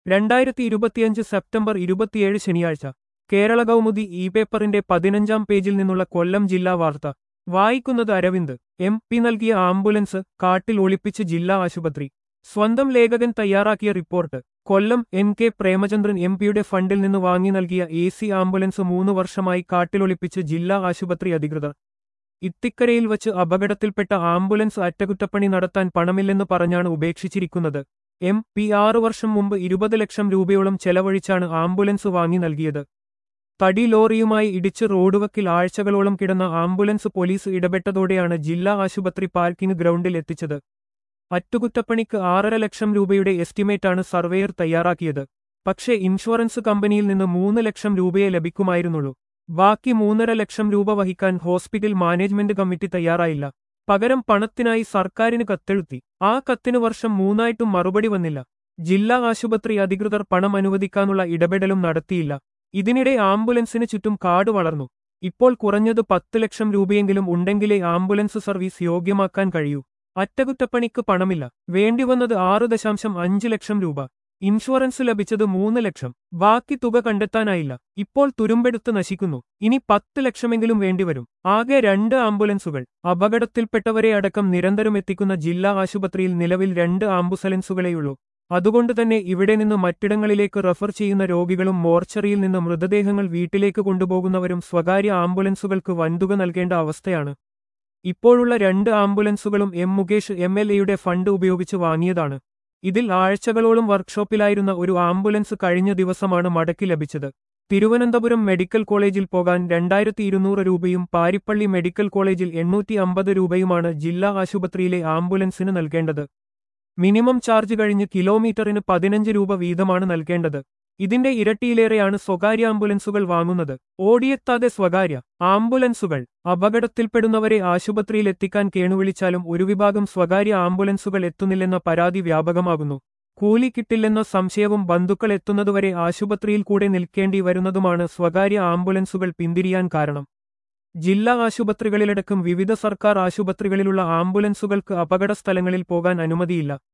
രണ്ടായിരത്തി ഇരുപത്തിയഞ്ച് സെപ്റ്റംബർ ഇരുപത്തിയേഴ് ശനിയാഴ്ച കേരള കൗമുദി ഇ പേപ്പറിന്റെ പതിനഞ്ചാം പേജിൽ നിന്നുള്ള കൊല്ലം ജില്ലാ വാർത്ത വായിക്കുന്നത് അരവിന്ദ് എം പി നൽകിയ ആംബുലൻസ് കാട്ടിൽ ഒളിപ്പിച്ച് ജില്ലാ ആശുപത്രി സ്വന്തം ലേഖകൻ തയ്യാറാക്കിയ report Kollam N K Premachandran M പിയുടെ ഫണ്ടിൽ നിന്ന് വാങ്ങി നൽകിയ എ സി ആംബുലൻസ് മൂന്ന് വർഷമായി കാട്ടിലൊളിപ്പിച്ച് ജില്ലാ ആശുപത്രി അധികൃതർ ഇത്തിക്കരയിൽ വച്ച് അപകടത്തിൽപ്പെട്ട ആംബുലൻസ് അറ്റകുറ്റപ്പണി നടത്താൻ പണമില്ലെന്ന് പറഞ്ഞാണ് ഉപേക്ഷിച്ചിരിക്കുന്നത് എം പി ആറു വർഷം മുമ്പ് ഇരുപത് ലക്ഷം രൂപയോളം ചെലവഴിച്ചാണ് ആംബുലൻസ് വാങ്ങി നൽകിയത് തടി ലോറിയുമായി ഇടിച്ച് റോഡുവക്കിൽ ആഴ്ചകളോളം കിടന്ന ആംബുലൻസ് പോലീസ് ഇടപെട്ടതോടെയാണ് ജില്ലാ ആശുപത്രി പാർക്കിംഗ് ഗ്രൗണ്ടിൽ എത്തിച്ചത് അറ്റുകുറ്റപ്പണിക്ക് ആറര ലക്ഷം രൂപയുടെ എസ്റ്റിമേറ്റാണ് സർവേയർ തയ്യാറാക്കിയത് പക്ഷേ ഇൻഷുറൻസ് കമ്പനിയിൽ നിന്ന് മൂന്ന് ലക്ഷം രൂപയെ ലഭിക്കുമായിരുന്നുള്ളൂ ബാക്കി മൂന്നര ലക്ഷം രൂപ വഹിക്കാൻ ഹോസ്പിറ്റൽ മാനേജ്മെന്റ് കമ്മിറ്റി തയ്യാറായില്ല പകരം പണത്തിനായി സർക്കാരിന് കത്തെഴുത്തി ആ കത്തിന് വർഷം മൂന്നായിട്ടും മറുപടി വന്നില്ല ജില്ലാ ആശുപത്രി അധികൃതർ പണം അനുവദിക്കാനുള്ള ഇടപെടലും നടത്തിയില്ല ഇതിനിടെ ആംബുലൻസിന് ചുറ്റും കാട് വളർന്നു ഇപ്പോൾ കുറഞ്ഞത് പത്ത് ലക്ഷം രൂപയെങ്കിലും ഉണ്ടെങ്കിലേ ആംബുലൻസ് സർവീസ് യോഗ്യമാക്കാൻ കഴിയൂ അറ്റകുറ്റപ്പണിക്ക് പണമില്ല വേണ്ടിവന്നത് ആറ് ദശാംശം അഞ്ച് ലക്ഷം രൂപ ഇൻഷുറൻസ് ലഭിച്ചത് മൂന്ന് ലക്ഷം ബാക്കി തുക കണ്ടെത്താനായില്ല ഇപ്പോൾ തുരുമ്പെടുത്ത് നശിക്കുന്നു ഇനി പത്ത് ലക്ഷമെങ്കിലും വേണ്ടിവരും ആകെ രണ്ട് ആംബുലൻസുകൾ അപകടത്തിൽപ്പെട്ടവരെ അടക്കം നിരന്തരം എത്തിക്കുന്ന ജില്ലാ ആശുപത്രിയിൽ നിലവിൽ രണ്ട് ആംബുലൻസുകളെയുള്ളൂ അതുകൊണ്ട് തന്നെ ഇവിടെ നിന്ന് മറ്റിടങ്ങളിലേക്ക് റഫർ ചെയ്യുന്ന രോഗികളും മോർച്ചറിയിൽ നിന്ന് മൃതദേഹങ്ങൾ വീട്ടിലേക്ക് കൊണ്ടുപോകുന്നവരും സ്വകാര്യ ആംബുലൻസുകൾക്ക് വൻതുക നൽകേണ്ട അവസ്ഥയാണ് ഇപ്പോഴുള്ള രണ്ട് ആംബുലൻസുകളും എം മുകേഷ് എം എൽ എയുടെ ഫണ്ട് ഉപയോഗിച്ച് വാങ്ങിയതാണ് ഇതിൽ ആഴ്ചകളോളം വർക്ക്ഷോപ്പിലായിരുന്ന ഒരു ആംബുലൻസ് കഴിഞ്ഞ ദിവസമാണ് മടക്കി ലഭിച്ചത് തിരുവനന്തപുരം മെഡിക്കൽ കോളേജിൽ പോകാൻ രണ്ടായിരത്തി ഇരുന്നൂറ് രൂപയും പാരിപ്പള്ളി മെഡിക്കൽ കോളേജിൽ എണ്ണൂറ്റി അമ്പത് രൂപയുമാണ് ജില്ലാ ആശുപത്രിയിലെ ആംബുലൻസിന് നൽകേണ്ടത് മിനിമം ചാർജ് കഴിഞ്ഞ് കിലോമീറ്ററിന് പതിനഞ്ച് രൂപ വീതമാണ് നൽകേണ്ടത് ഇതിന്റെ ഇരട്ടിയിലേറെയാണ് സ്വകാര്യ ആംബുലൻസുകൾ വാങ്ങുന്നത് ഓടിയെത്താതെ സ്വകാര്യ ആംബുലൻസുകൾ അപകടത്തിൽപ്പെടുന്നവരെ ആശുപത്രിയിൽ എത്തിക്കാൻ കേണുവിളിച്ചാലും ഒരു വിഭാഗം സ്വകാര്യ ആംബുലൻസുകൾ എത്തുന്നില്ലെന്ന പരാതി വ്യാപകമാകുന്നു കൂലി കിട്ടില്ലെന്ന സംശയവും ബന്ധുക്കൾ എത്തുന്നതുവരെ ആശുപത്രിയിൽ കൂടെ നിൽക്കേണ്ടി വരുന്നതുമാണ് സ്വകാര്യ ആംബുലൻസുകൾ പിന്തിരിയാൻ കാരണം ജില്ലാ ആശുപത്രികളിലടക്കം വിവിധ സർക്കാർ ആശുപത്രികളിലുള്ള ആംബുലൻസുകൾക്ക് അപകട സ്ഥലങ്ങളിൽ പോകാൻ അനുമതിയില്ല